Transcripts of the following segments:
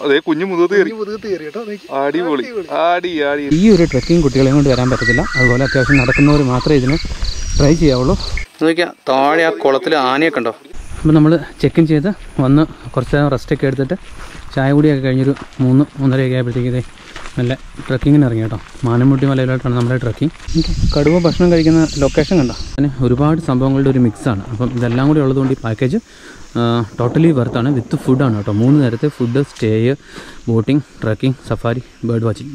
അതേ കുഞ്ഞു മുതത്ത് കയറി മുതുകത്ത് കയറി കേട്ടോ നോക്കി. അടിപൊളി ആടി ആടി ഈ ഒരു ട്രക്കിംഗ് കുട്ടികളെ കൊണ്ട് വരാൻ പറ്റത്തില്ല അതുപോലെ അത്യാവശ്യം നടക്കുന്നവർ മാത്രമേ ഇതിന് ട്രൈ ചെയ്യാവുള്ളൂ നോക്കിയാൽ താഴെ ആ കുളത്തിൽ ആനയൊക്കെ ഉണ്ടോ അപ്പോൾ നമ്മൾ ചെക്ക് ഇൻ ചെയ്ത് വന്ന് കുറച്ച് നേരം റെസ്റ്റൊക്കെ എടുത്തിട്ട് ചായ കൂടിയൊക്കെ കഴിഞ്ഞൊരു മൂന്ന് മൂന്നരയൊക്കെ ആയപ്പോഴത്തേക്ക് ഇതേ നല്ല ട്രക്കിങ്ങിന് ഇറങ്ങി കേട്ടോ മാനമുട്ടി മലയിലോട്ടാണ് നമ്മുടെ ട്രക്കിംഗ് എനിക്ക് കടുവ ഭക്ഷണം കഴിക്കുന്ന ലൊക്കേഷൻ കണ്ടോ അതിന് ഒരുപാട് സംഭവങ്ങളുടെ ഒരു മിക്സാണ് അപ്പം ഇതെല്ലാം കൂടി ഉള്ളതുകൊണ്ട് ഈ പാക്കേജ് ടോട്ടലി വർത്താണ് വിത്ത് ഫുഡാണ് കേട്ടോ മൂന്ന് നേരത്തെ food stay boating trekking safari bird watching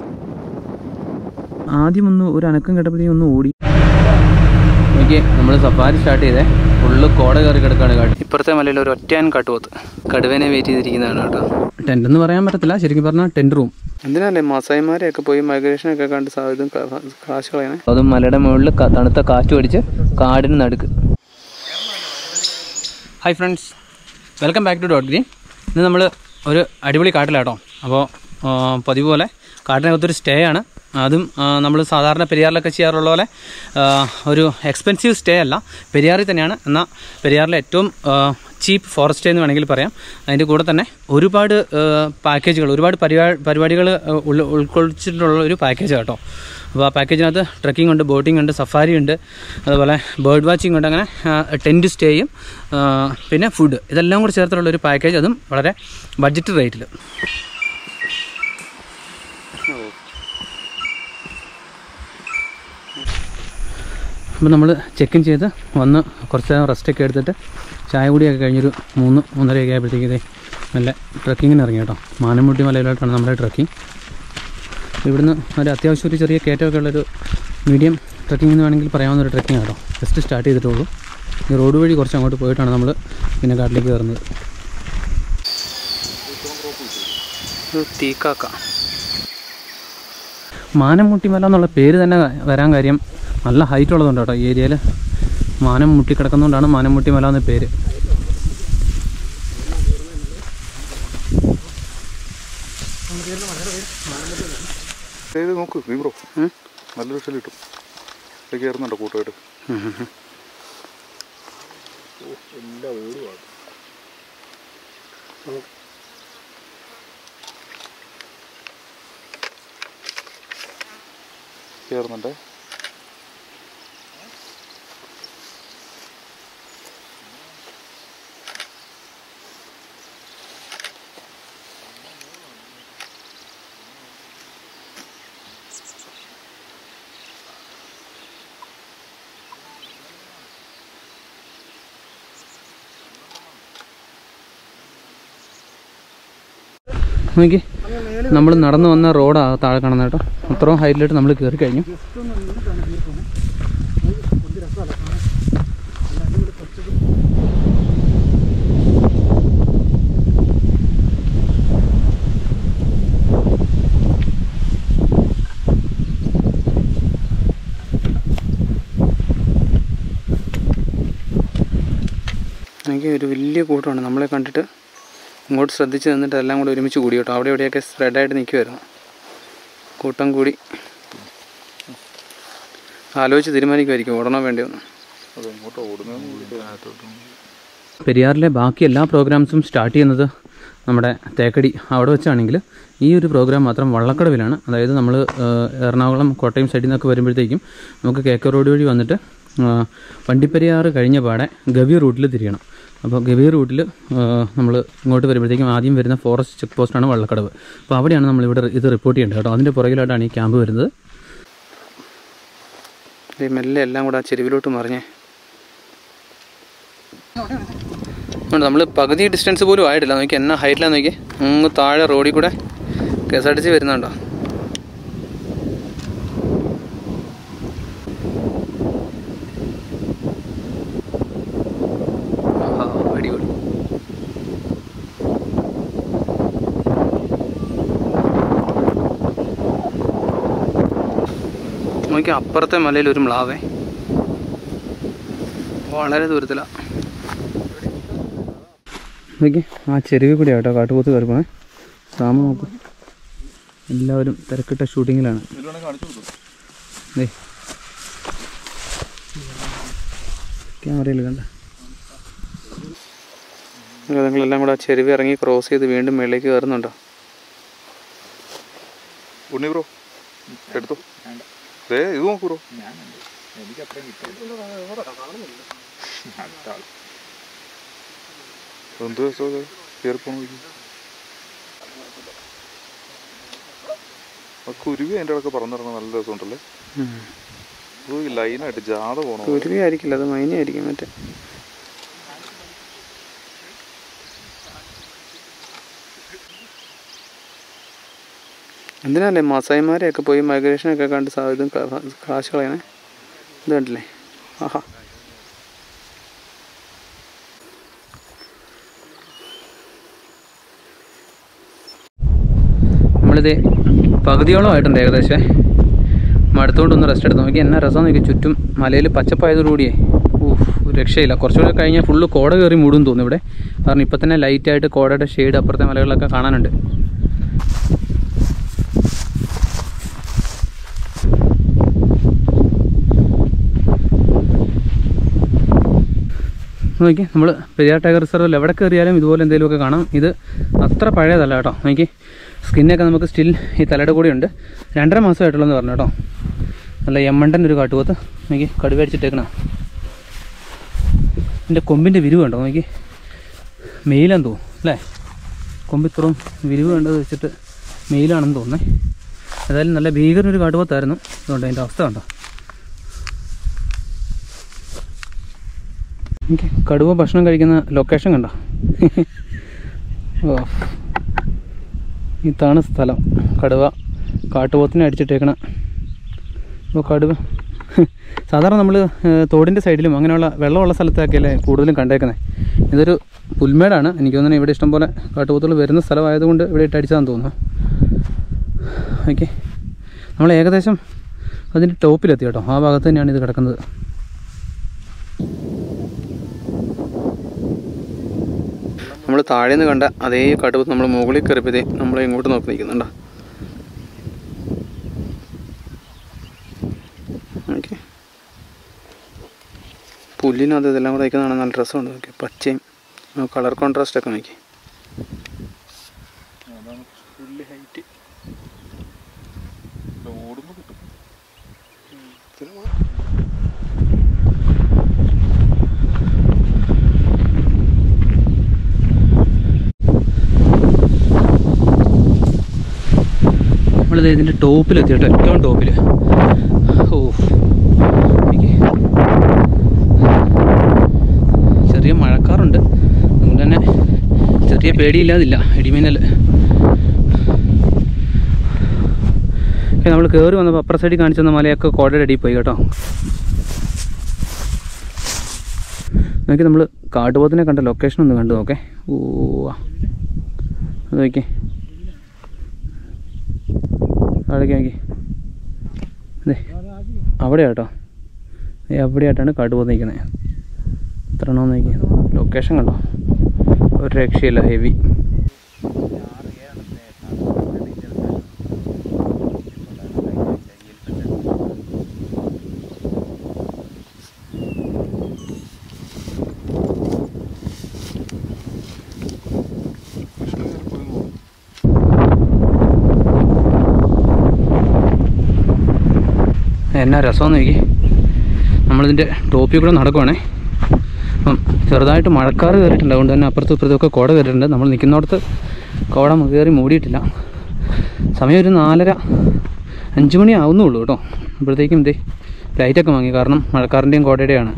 ആദ്യം ഒന്ന് ഒരു അനക്കം കേട്ടപ്പോഴത്തേക്കും ഒന്ന് ഓടി എനിക്ക് നമ്മൾ സഫാരി സ്റ്റാർട്ട് ചെയ്തേ ഫുള്ള് കോട കയറി കിടക്കാണ് കാട്ടി ഇപ്പുറത്തെ മലയിൽ ഒരു ഒറ്റയാൻ കാട്ടുപോത്ത് കടുവേനെ വെയിറ്റ് ചെയ്തിരിക്കുന്നതാണ് കേട്ടോ ടെൻ്റ് എന്ന് പറയാൻ പറ്റത്തില്ല ശരിക്കും പറഞ്ഞാൽ ടെൻ്റ് റൂം എന്തിനല്ലേ മസായിമാരെയൊക്കെ പോയി മൈഗ്രേഷനൊക്കെ കണ്ട് സാധ്യത കാശ് കളയണേ അതും മലയുടെ മുകളിൽ തണുത്ത കാറ്റ് പിടിച്ച് കാടിന് നടുക്ക് hi friends welcome back to dot green ഇന്ന് നമ്മൾ ഒരു അടിപൊളി കാട്ടിലാട്ടോ അപ്പോൾ പതിവ് പോലെ കാട്ടിനകത്തൊരു സ്റ്റേ ആണ് അതും നമ്മൾ സാധാരണ പെരിയാറിലൊക്കെ ചെയ്യാറുള്ള പോലെ ആ, ഒരു എക്സ്പെൻസീവ് സ്റ്റേ അല്ല പെരിയാറിൽ തന്നെയാണ് എന്നാൽ പെരിയാറിലെ ഏറ്റവും ചീപ്പ് ഫോറസ്റ്റ് എന്ന് വേണമെങ്കിൽ പറയാം അതിൻ്റെ കൂടെ തന്നെ ഒരുപാട് പാക്കേജുകൾ ഒരുപാട് പരിപാ പരിപാടികൾ ഉൾ ഉൾക്കൊള്ളിച്ചിട്ടുള്ള ഒരു പാക്കേജ് കേട്ടോ അപ്പോൾ ആ പാക്കേജിനകത്ത് ട്രക്കിംഗ് ഉണ്ട് ബോട്ടിംഗ് ഉണ്ട് സഫാരി ഉണ്ട് അതുപോലെ ബേർഡ് വാച്ചിങ് ഉണ്ട് അങ്ങനെ ടെൻറ്റ് സ്റ്റേയും പിന്നെ ഫുഡ് ഇതെല്ലാം കൂടി ചേർത്തുള്ള ഒരു പാക്കേജ് അതും വളരെ ബഡ്ജറ്റ് റേറ്റിൽ അപ്പോൾ നമ്മൾ ചെക്ക് ഇൻ ചെയ്ത് വന്ന് കുറച്ച് നേരം റെസ്റ്റൊക്കെ എടുത്തിട്ട് ചായ കൂടിയൊക്കെ കഴിഞ്ഞൊരു മൂന്ന് മൂന്നരയൊക്കെ ആയപ്പോഴത്തേക്ക് ഇതേ നല്ല ട്രക്കിങ്ങിന് ഇറങ്ങി കേട്ടോ മാനമുട്ടി മലയിലോട്ടാണ് നമ്മുടെ ട്രക്കിംഗ് ഇവിടുന്ന് ഒരു അത്യാവശ്യം ഒരു ചെറിയ കയറ്റമൊക്കെ ഉള്ളൊരു മീഡിയം ട്രക്കിംഗ് എന്ന് വേണമെങ്കിൽ പറയാവുന്ന ഒരു ട്രക്കിംഗ് കേട്ടോ ജസ്റ്റ് സ്റ്റാർട്ട് ചെയ്തിട്ടുള്ളൂ ഈ റോഡ് വഴി കുറച്ച് അങ്ങോട്ട് പോയിട്ടാണ് നമ്മൾ പിന്നെ കാട്ടിലേക്ക് കയറുന്നത് തീക്കാക്ക മാനംമുട്ടിമല എന്നുള്ള പേര് തന്നെ വരാൻ കാര്യം നല്ല ഹൈറ്റ് ഉള്ളതുകൊണ്ട് കേട്ടോ ഈ ഏരിയയിൽ മാനം മുട്ടി കിടക്കുന്നതുകൊണ്ടാണ് മാനംമുട്ടിമല എന്ന പേര് ഇത് നോക്ക് നീ ബ്രോ നല്ലൊരു ഷെൽ കിട്ടും ഇത് കയറുന്നുണ്ടോ കൂട്ടമായിട്ട് കയറുന്നുണ്ടേ നോക്കി നമ്മൾ നടന്നു വന്ന റോഡാണ് താഴെ കാണുന്നത് കേട്ടോ അത്രയും ഹൈറ്റിലോട്ട് നമ്മൾ കയറി കഴിഞ്ഞു എനിക്ക് ഒരു വലിയ കൂട്ടമാണ് നമ്മളെ കണ്ടിട്ട് ഇങ്ങോട്ട് ശ്രദ്ധിച്ച് നിന്നിട്ട് എല്ലാം കൂടി ഒരുമിച്ച് കൂടി കേട്ടോ അവിടെ എവിടെയൊക്കെ സ്പ്രെഡായിട്ട് നിൽക്കുമായിരുന്നു കൂട്ടം കൂടി ആലോചിച്ച് തീരുമാനിക്കുമായിരിക്കും ഓടണോ വേണ്ടിയൊന്ന് അത് എങ്ങോട്ടോ ഓടുന്നത് പെരിയാറിലെ ബാക്കി എല്ലാ പ്രോഗ്രാംസും സ്റ്റാർട്ട് ചെയ്യുന്നത് നമ്മുടെ തേക്കടി അവിടെ വെച്ചാണെങ്കിൽ ഈ ഒരു പ്രോഗ്രാം മാത്രം വള്ളക്കടവിലാണ് അതായത് നമ്മൾ എറണാകുളം കോട്ടയം സൈഡിൽ നിന്നൊക്കെ വരുമ്പോഴത്തേക്കും നമുക്ക് കേക്ക റോഡ് വഴി വന്നിട്ട് ആ, വണ്ടിപ്പെരിയാറ് കഴിഞ്ഞ പാടെ ഗവി റൂട്ടിൽ തിരിയണം അപ്പോൾ ഗവി റൂട്ടിൽ നമ്മൾ ഇങ്ങോട്ട് വരുമ്പോഴത്തേക്കും ആദ്യം വരുന്ന ഫോറസ്റ്റ് ചെക്ക് പോസ്റ്റാണ് വള്ളക്കടവ് അപ്പോൾ അവിടെയാണ് നമ്മളിവിടെ ഇത് റിപ്പോർട്ട് ചെയ്യേണ്ടത് കേട്ടോ അതിൻ്റെ പുറകിലായിട്ടാണ് ഈ ക്യാമ്പ് വരുന്നത് മെല്ലെ എല്ലാം കൂടെ ആ ചെരുവിലോട്ട് മറിഞ്ഞേ നമ്മൾ പകുതി ഡിസ്റ്റൻസ് പോലും ആയിട്ടില്ല നോക്കി എന്നാ ഹൈറ്റിലാണ് നോക്കി അങ്ങ് താഴെ റോഡിൽ കൂടെ K S R T C വരുന്നുണ്ടോ ആഹാ, അടിപൊളി നോക്കി അപ്പുറത്തെ മലയിൽ ഒരു മ്ലാവേ വളരെ ദൂരത്തിലാണ് നോക്കി ആ ചെരുവിൽ കൂടി കേട്ടോ കാട്ടുപോത്ത് കയറി പോണേ സാമ നോക്കും എല്ലാവരും തിരക്കിട്ട ഷൂട്ടിങ്ങിലാണ് ദേ ക്യാമറയിൽ കണ്ട നിങ്ങളെല്ലാം കൂടെ ആ ചെരുവ് ഇറങ്ങി ക്രോസ് ചെയ്ത് വീണ്ടും മേളിലേക്ക് കയറുന്നുണ്ടോ ഉണ്ണി ബ്രോ എടുത്തോ ദേ ഇത് നോക്കൂ ബ്രോ എന്ത് രസം ഇത് കയറി പോണ വഴിക്ക്. ആ കുരുവി അതിൻ്റെ ഇടയ്ക്ക് പറന്നിറങ്ങാൻ നല്ല രസമുണ്ടല്ലേ ഇത് ഈ ലൈനായിട്ട് ജാഥ പോണോ കുരുവി ആയിരിക്കില്ല അത് മൈനി ആയിരിക്കും മറ്റേ എന്തിനല്ലേ മസായിമാരെയൊക്കെ പോയി മൈഗ്രേഷനൊക്കെ കണ്ട് സാ- ഇതും ക- കാശ് കളയണേ ഇത് കണ്ടില്ലേ ആഹാ നമ്മളിത് പകുതിയോളം ആയിട്ടുണ്ട് ഏകദേശം മടുത്തുകൊണ്ട് ഒന്ന് റെസ്റ്റ് എടുത്തു നോക്കി എന്നാ രസം നോക്കി ചുറ്റും മലയിൽ പച്ചപ്പായതോടുകൂടിയേ ഊഹ് ഒരു രക്ഷയില്ല കുറച്ചുകൂടെ കഴിഞ്ഞാൽ ഫുള്ള് കോട കയറി മൂടും തോന്നുന്നു ഇവിടെ കാരണം ഇപ്പം തന്നെ ലൈറ്റായിട്ട് കോടയുടെ ഷെയ്ഡ് അപ്പുറത്തെ മലകളിലൊക്കെ കാണാനുണ്ട് നോക്കി നമ്മൾ പെരിയാർ ടൈഗർ റിസർവിൽ എവിടെ കയറിയാലും ഇതുപോലെ എന്തെങ്കിലുമൊക്കെ കാണാം ഇത് അത്ര പഴയതല്ല കേട്ടോ നോക്കി സ്കിന്നൊക്കെ നമുക്ക് സ്റ്റിൽ ഈ തലയുടെ കൂടെ ഉണ്ട് രണ്ടര മാസമായിട്ടുള്ളതെന്ന് പറഞ്ഞു കേട്ടോ നല്ല എമ്മണ്ടൻ ഒരു കാട്ടുപോത്ത് നോക്കി കടുവ അടിച്ചിട്ടേക്കണ എൻ്റെ കൊമ്പിൻ്റെ വിരിവ് കണ്ടോ നോക്കി മെയിലാന്ന് തോന്നുന്നു അല്ലേ കൊമ്പ് ഇത്രയും വിരിവ് കണ്ടത് വെച്ചിട്ട് മെയിലാണെന്ന് തോന്നുന്നേ ഏതായാലും നല്ല ഭീകരനൊരു കാട്ടുപോത്തായിരുന്നു അതുകൊണ്ട് അതിൻ്റെ അവസ്ഥ കണ്ടോ എനിക്ക് കടുവ ഭക്ഷണം കഴിക്കുന്ന ലൊക്കേഷൻ കണ്ടോ ഓ ഇതാണ് സ്ഥലം കടുവ കാട്ടുപോത്തിനെ അടിച്ചിട്ടേക്കണ അപ്പോൾ കടുവ സാധാരണ നമ്മൾ തോടിൻ്റെ സൈഡിലും അങ്ങനെയുള്ള വെള്ളമുള്ള സ്ഥലത്തൊക്കെയല്ലേ കൂടുതലും കണ്ടേക്കുന്നത് ഇതൊരു പുൽമേടാണ് എനിക്ക് തോന്നുന്നു ഇവിടെ ഇഷ്ടംപോലെ കാട്ടുപോത്തുകൾ വരുന്ന സ്ഥലമായതുകൊണ്ട് ഇവിടെ ഇട്ട് അടിച്ചതാണെന്ന് തോന്നുന്നു ഓക്കെ നമ്മൾ ഏകദേശം അതിൻ്റെ ടോപ്പിലെത്തി കേട്ടോ ആ ഭാഗത്ത് തന്നെയാണ് ഇത് കിടക്കുന്നത് നമ്മൾ താഴെ നിന്ന് കണ്ട അതേ കടുവ് നമ്മൾ മുകളിൽ കയറിയപ്പോഴേ നമ്മൾ ഇങ്ങോട്ട് നോക്കി നിൽക്കുന്നുണ്ടോ ഓക്കെ പുല്ലിനകത്ത് ഇതെല്ലാം കൂടെ നിൽക്കുന്നതാണ് നല്ല രസമുണ്ട് നോക്കി പച്ചയും കളർ കോൺട്രാസ്റ്റ് ഒക്കെ നോക്കി ഓടുമ്പോ കിട്ടും നമ്മളിത് ഇതിൻ്റെ ടോപ്പിലെത്തി കേട്ടോ ഏറ്റവും ടോപ്പിൽ ഓ എനിക്ക് ചെറിയ മഴക്കാറുണ്ട് അതുകൊണ്ട് തന്നെ ചെറിയ പേടിയില്ലാതില്ല ഇടിമിന്നൽ നമ്മൾ കയറി വന്നപ്പോൾ അപ്പുറ സൈഡിൽ കാണിച്ചു തന്ന മലയൊക്കെ കോടയുടെ അടിയിൽ പോയി കേട്ടോ നോക്കി നമ്മൾ കാട്ടുപോത്തിനെ കണ്ട ലൊക്കേഷൻ ഒന്ന് കണ്ടു നോക്കേ ഓ അത് നോക്കിയേ അവിടേക്ക് നോക്കി അതെ അവിടെ കേട്ടോ എവിടെയായിട്ടാണ് കാട്ടുപോത്ത് നിൽക്കുന്നത് എത്ര എണ്ണം നോക്കി ലൊക്കേഷൻ കണ്ടോ ഒരു രക്ഷയില്ല ഹെവി എന്നാ രസമെന്ന് നോക്കി നമ്മളിതിൻ്റെ ടോപ്പിൽ കൂടെ നടക്കുവാണേ അപ്പം ചെറുതായിട്ട് മഴക്കാറ് കയറിയിട്ടുണ്ട് അതുകൊണ്ട് തന്നെ അപ്പുറത്തും ഇപ്പുറത്തും ഒക്കെ കോട കയറിയിട്ടുണ്ട് നമ്മൾ നിൽക്കുന്നിടത്ത് കോട കയറി മൂടിയിട്ടില്ല സമയം ഒരു നാലര അഞ്ച് മണി ആവുന്നുള്ളൂ കേട്ടോ അപ്പോഴത്തേക്കും ഇതേ ലൈറ്റൊക്കെ വാങ്ങി കാരണം മഴക്കാറിൻ്റെയും കോടയുടെയാണ്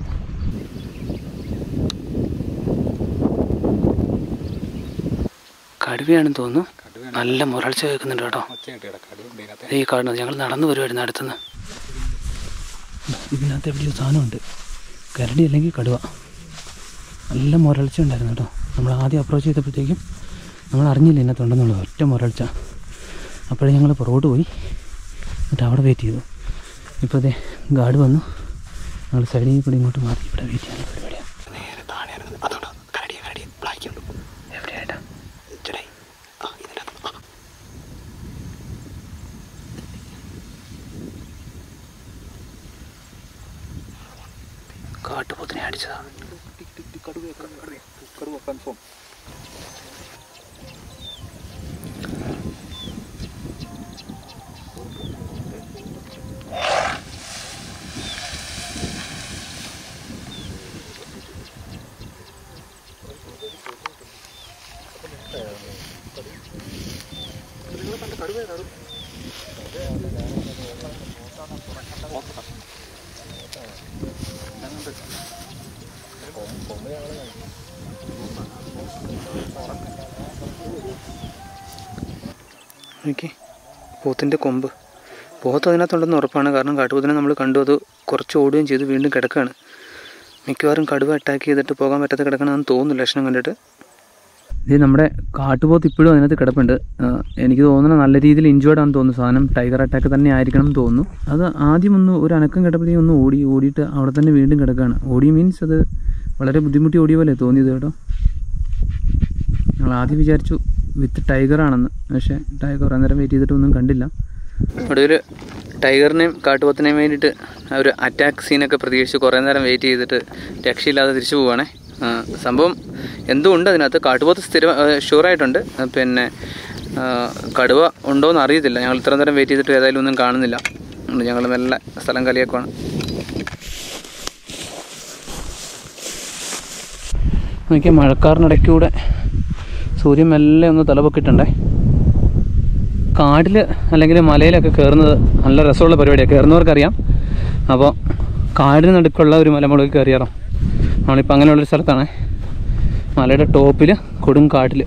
കടുവയാണെന്ന് തോന്നുന്നു നല്ല മുരൾച്ച കേൾക്കുന്നുണ്ട് കേട്ടോ ദേ ഈ കാണുന്നത് ഞങ്ങൾ നടന്നു വരുമായിരുന്നു അടുത്തുനിന്ന് ഇതിനകത്ത് എവിടെയോ സാധനമുണ്ട് കരടി അല്ലെങ്കിൽ കടുവ നല്ല മുരൾച്ച ഉണ്ടായിരുന്നു കേട്ടോ നമ്മൾ ആദ്യം അപ്രോച്ച് ചെയ്തപ്പോഴത്തേക്കും നമ്മൾ അറിഞ്ഞില്ല ഇതിനകത്തുണ്ടെന്നുള്ളത് ഒറ്റ മുരൾച്ച അപ്പോഴേ ഞങ്ങൾ പുറകോട്ട് പോയി എന്നിട്ട് അവിടെ വെയിറ്റ് ചെയ്തു ഇപ്പോൾ അതെ ഗാർഡ് വന്നു ഞങ്ങൾ സൈഡിൽ കൂടി ഇങ്ങോട്ട് മാറി ഇവിടെ വെയിറ്റ് ചെയ്യാനുള്ള പരിപാടിയാണ് നേരെ താഴെ ഇറങ്ങുന്നത് അതുകൊണ്ട് കരടിയ കരടിയ ബ്ലാക്ക് ഉണ്ട് എവിടെയായിട്ടാ ചേട്ടായി ആ ഇതിനകത്ത് ആ കാട്ടുപോത്തിനെ അടിച്ചതാ കടുവ കൺഫേം നോക്കി പോത്തിൻ്റെ കൊമ്പ് പോത്ത് അതിനകത്തുണ്ടെന്ന് ഉറപ്പാണ് കാരണം കാട്ടുപോത്തിനെ നമ്മൾ കണ്ടു അത് കുറച്ച് ഓടുകയും ചെയ്തു വീണ്ടും കിടക്കുകയാണ് മിക്കവാറും കടുവ അറ്റാക്ക് ചെയ്തിട്ട് പോകാൻ പറ്റാത്ത കിടക്കണമെന്ന് തോന്നുന്നു ലക്ഷണം കണ്ടിട്ട് ഇത് നമ്മുടെ കാട്ടുപോത്ത് ഇപ്പോഴും അതിനകത്ത് കിടപ്പുണ്ട് ആ, എനിക്ക് തോന്നുന്നു നല്ല രീതിയിൽ ഇഞ്ചേർഡ് ആണെന്ന് തോന്നുന്നു സാധനം ടൈഗർ അറ്റാക്ക് തന്നെ ആയിരിക്കണം എന്ന് തോന്നുന്നു അത് ആദ്യം ഒന്ന് ഒരു അനക്കം കിടപ്പത്തേക്കും ഒന്ന് ഓടി ഓടിയിട്ട് അവിടെ തന്നെ വീണ്ടും കിടക്കുകയാണ് ഓടി മീൻസ് അത് വളരെ ബുദ്ധിമുട്ടി ഓടിയ പോലെ തോന്നിയത് കേട്ടോ ഞങ്ങൾ ആദ്യം വിചാരിച്ചു വിത്ത് ടൈഗർ ആണെന്ന് പക്ഷേ ടൈഗർ അന്നേരം വെയിറ്റ് ചെയ്തിട്ട് ഒന്നും കണ്ടില്ല അവിടെ ഒരു ടൈഗറിനെയും കാട്ടുപോത്തിനെയും വേണ്ടിയിട്ട് ആ ഒരു അറ്റാക്ക് സീനൊക്കെ പ്രതീക്ഷിച്ച് കുറേ നേരം വെയിറ്റ് ചെയ്തിട്ട് രക്ഷയില്ലാതെ തിരിച്ചു പോവുകയാണേ ആ, സംഭവം എന്തും ഉണ്ട് അതിനകത്ത് കാട്ടുപോത്ത് സ്ഥിരം ഷുവറായിട്ടുണ്ട് പിന്നെ ആ, കടുവ ഉണ്ടോ എന്ന് അറിയത്തില്ല ഞങ്ങൾ ഇത്ര നേരം വെയിറ്റ് ചെയ്തിട്ട് ഏതായാലും ഒന്നും കാണുന്നില്ല ഞങ്ങൾ മെല്ലെ സ്ഥലം കലിയാക്കുവാണ് നോക്കിയാൽ മഴക്കാറിനിടയ്ക്കൂടെ സൂര്യൻ മെല്ലെ ഒന്ന് തലപൊക്കിയിട്ടുണ്ടേ കാടിൽ അല്ലെങ്കിൽ മലയിലൊക്കെ കയറുന്നത് നല്ല രസമുള്ള പരിപാടിയാണ് കയറുന്നവർക്കറിയാം അപ്പോൾ കാടിന് നടുക്കുള്ള ഒരു മലമുകളിൽ കയറിയാറോ നമ്മളിപ്പോൾ അങ്ങനെയുള്ളൊരു സ്ഥലത്താണ് മലയുടെ ടോപ്പിൽ കൊടും കാട്ടിൽ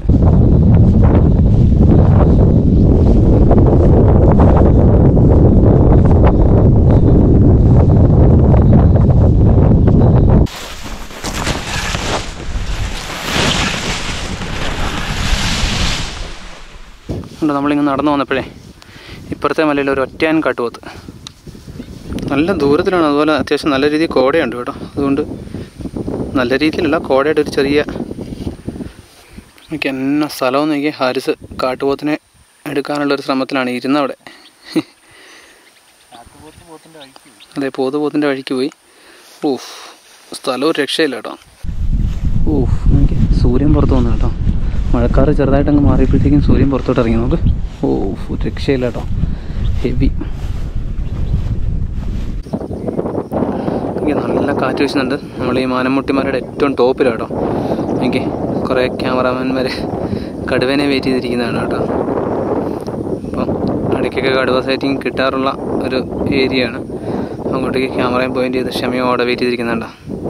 ഉണ്ട് നമ്മളിങ്ങനെ നടന്നു വന്നപ്പോഴേ ഇപ്പുറത്തെ മലയിൽ ഒരു ഒറ്റയാൻ കാട്ടുപോത്ത് നല്ല ദൂരത്തിലാണ് അതുപോലെ അത്യാവശ്യം നല്ല രീതിയിൽ കോടയുണ്ട് കേട്ടോ അതുകൊണ്ട് നല്ല രീതിയിലല്ല കോടയുടെ ഒരു ചെറിയ എനിക്ക് എന്നാ സ്ഥലം നോക്കി ഹാരിസ് കാട്ടുപോത്തിനെ എടുക്കാനുള്ള ഒരു ശ്രമത്തിലാണ് ഇരുന്ന അവിടെ അതെ പോത്ത് പോത്തിൻ്റെ വഴിക്ക് പോയി ഊഫ് സ്ഥലം ഒരു രക്ഷയില്ല കേട്ടോ ഊഫ് നോക്കി സൂര്യൻ പുറത്ത് വന്നു കേട്ടോ മഴക്കാറ് ചെറുതായിട്ട് അങ്ങ് മാറിയപ്പോഴത്തേക്കും സൂര്യൻ പുറത്തോട്ട് ഇറങ്ങി നോക്ക് ഓഫ് ഒരു രക്ഷയില്ല കേട്ടോ ഹെവി എനിക്ക് നല്ല കാറ്റ് വീശുന്നുണ്ട് നമ്മൾ ഈ മാനമുട്ടിമാരുടെ ഏറ്റവും ടോപ്പിലാണ് കേട്ടോ എനിക്ക് കുറേ ക്യാമറാമാൻമാർ കടുവേനെ വെയിറ്റ് ചെയ്തിരിക്കുന്നതാണ് കേട്ടോ അപ്പം ഇടയ്ക്കൊക്കെ കടുവ സൈറ്റിങ് കിട്ടാറുള്ള ഒരു ഏരിയ ആണ് അങ്ങോട്ടേക്ക് ക്യാമറയും പോയിന്റ് ചെയ്ത് ക്ഷമയോടെ വെയിറ്റ് ചെയ്തിരിക്കുന്നുണ്ടോ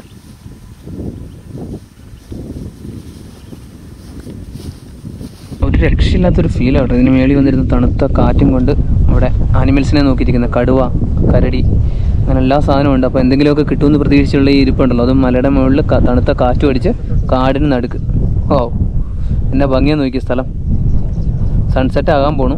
ഒരു രക്ഷയില്ലാത്തൊരു ഫീൽ ആട്ടോ ഇതിന് മേളിൽ വന്നിരുന്ന തണുത്ത കാറ്റും കൊണ്ട് അവിടെ ആനിമൽസിനെ നോക്കിയിരിക്കുന്ന കടുവ കരടി അങ്ങനെ എല്ലാ സാധനവും ഉണ്ട് അപ്പോൾ എന്തെങ്കിലുമൊക്കെ കിട്ടുമെന്ന് പ്രതീക്ഷിച്ചുള്ള ഈ ഇരിപ്പുണ്ടല്ലോ അതും മലയുടെ മുകളിൽ ക- തണുത്ത കാറ്റ് അടിച്ച് കാടിന് നടുക്ക് ഓ എന്നെ ഭംഗിയാ നോക്കിയ സ്ഥലം സൺസെറ്റ് ആകാൻ പോണു